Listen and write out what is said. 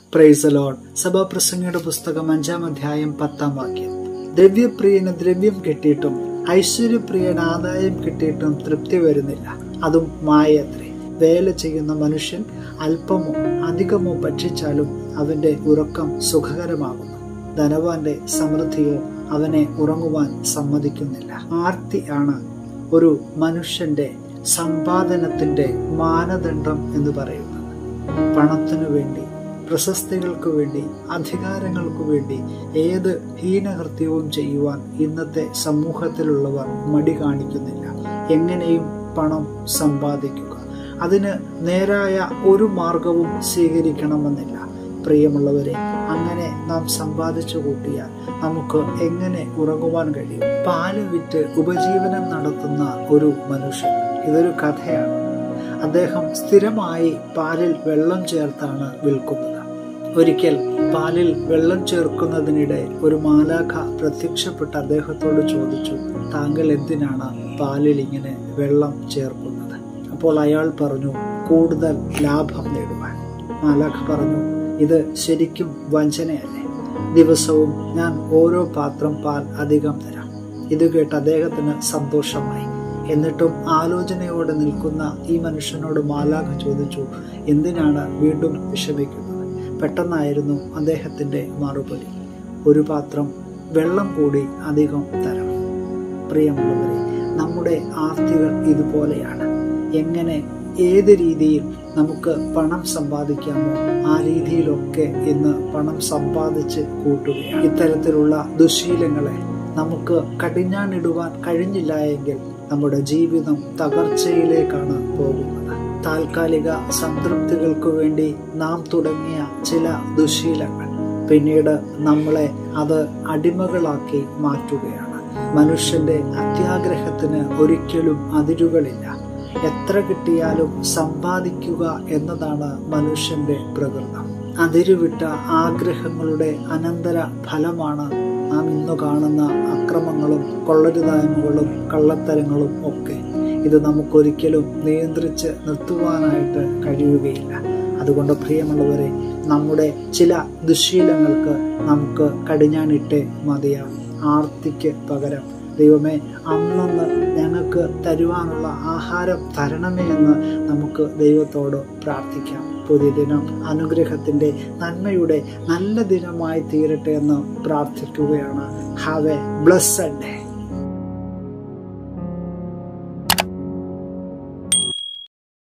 price load സഭാപ്രസംഗയുടെ പുസ്തകം അഞ്ചാം അധ്യായം പത്താം വാക്യം ദ്രവ്യപ്രിയന് ദ്രവ്യം കിട്ടിയിട്ടും ഐശ്വര്യപ്രിയന് ആദായം കിട്ടിയിട്ടും തൃപ്തി വരുന്നില്ല അതും മായത്രേ വേല ചെയ്യുന്ന മനുഷ്യൻ അല്പമോ അധികമോ ഭക്ഷിച്ചാലും അവന്റെ ഉറക്കം സുഖകരമാകുന്നു ധനവാന്റെ സമൃദ്ധിയോ അവനെ ഉറങ്ങുവാൻ സമ്മതിക്കുന്നില്ല ആർത്തി ആണ് ഒരു മനുഷ്യന്റെ സമ്പാദനത്തിന്റെ മാനദണ്ഡം എന്ന് പറയുന്നത് പണത്തിനു വേണ്ടി പ്രശസ്തികൾക്ക് വേണ്ടി അധികാരങ്ങൾക്ക് വേണ്ടി ഏത് ഹീനകൃത്യവും ചെയ്യുവാൻ ഇന്നത്തെ സമൂഹത്തിലുള്ളവർ മടി കാണിക്കുന്നില്ല എങ്ങനെയും പണം സമ്പാദിക്കുക അതിന് നേരായ ഒരു മാർഗവും സ്വീകരിക്കണമെന്നില്ല പ്രിയമുള്ളവരെ അങ്ങനെ നാം സമ്പാദിച്ചു കൂട്ടിയാൽ നമുക്ക് എങ്ങനെ ഉറങ്ങുവാൻ കഴിയും പാല് വിറ്റ് ഉപജീവനം നടത്തുന്ന ഒരു മനുഷ്യൻ ഇതൊരു കഥയാണ് അദ്ദേഹം സ്ഥിരമായി പാലിൽ വെള്ളം ചേർത്താണ് വിൽക്കുന്നത് ഒരിക്കൽ പാലിൽ വെള്ളം ചേർക്കുന്നതിനിടെ ഒരു മാലാഖ പ്രത്യക്ഷപ്പെട്ട് അദ്ദേഹത്തോട് ചോദിച്ചു താങ്കൾ എന്തിനാണ് പാലിൽ ഇങ്ങനെ വെള്ളം ചേർക്കുന്നത് അപ്പോൾ അയാൾ പറഞ്ഞു കൂടുതൽ ലാഭം നേടുവാൻ മാലാഖ പറഞ്ഞു ഇത് ശരിക്കും വഞ്ചനയല്ലേ ദിവസവും ഞാൻ ഓരോ പാത്രം പാൽ അധികം തരാം ഇത് കേട്ട് അദ്ദേഹത്തിന് സന്തോഷമായി എന്നിട്ടും ആലോചനയോടെ നിൽക്കുന്ന ഈ മനുഷ്യനോട് മാലാഖ ചോദിച്ചു എന്തിനാണ് വീണ്ടും വിഷമിക്കുന്നത് പെട്ടെന്നായിരുന്നു അദ്ദേഹത്തിന്റെ മറുപടി ഒരു പാത്രം വെള്ളം കൂടി അധികം തരം പ്രിയമുള്ളവരെ നമ്മുടെ ആർത്തികൾ ഇതുപോലെയാണ് എങ്ങനെ ഏത് രീതിയിൽ നമുക്ക് പണം സമ്പാദിക്കാമോ ആ രീതിയിലൊക്കെ ഇന്ന് പണം സമ്പാദിച്ച് കൂട്ടുകയാണ് ഇത്തരത്തിലുള്ള ദുശീലങ്ങളെ നമുക്ക് കടിഞ്ഞാണിടുവാൻ കഴിഞ്ഞില്ല എങ്കിൽ നമ്മുടെ ജീവിതം തകർച്ചയിലേക്കാണ് പോകുന്നത് താൽക്കാലിക സംതൃപ്തികൾക്ക് വേണ്ടി നാം തുടങ്ങിയ ചില ദുശീലങ്ങൾ പിന്നീട് നമ്മളെ അത് അടിമകളാക്കി മാറ്റുകയാണ് മനുഷ്യന്റെ അത്യാഗ്രഹത്തിന് ഒരിക്കലും അതിരുകളില്ല എത്ര കിട്ടിയാലും സമ്പാദിക്കുക എന്നതാണ് മനുഷ്യന്റെ പ്രകൃതം അതിരുവിട്ട ആഗ്രഹങ്ങളുടെ അനന്തര ഫലമാണ് നാം ഇന്ന് കാണുന്ന അക്രമങ്ങളും കൊള്ളരുതായ്മകളും കള്ളത്തരങ്ങളും ഒക്കെ ഇത് നമുക്കൊരിക്കലും നിയന്ത്രിച്ച് നിർത്തുവാനായിട്ട് കഴിയുകയില്ല അതുകൊണ്ട് പ്രിയമുള്ളവരെ നമ്മുടെ ചില ദുശീലങ്ങൾക്ക് നമുക്ക് കടിഞ്ഞാണിട്ടേ മതിയാകും ആർത്തിക്ക് പകരം ദൈവമേ അന്നന്ന് ഞങ്ങൾക്ക് തരുവാനുള്ള ആഹാരം തരണമേ എന്ന് നമുക്ക് ദൈവത്തോട് പ്രാർത്ഥിക്കാം പുതിയ ദിനം അനുഗ്രഹത്തിൻ്റെ നന്മയുടെ നല്ല ദിനമായി തീരട്ടെ എന്ന് പ്രാർത്ഥിക്കുകയാണ് ഹാവ് എ ബ്ലസ്സഡ് ഡേ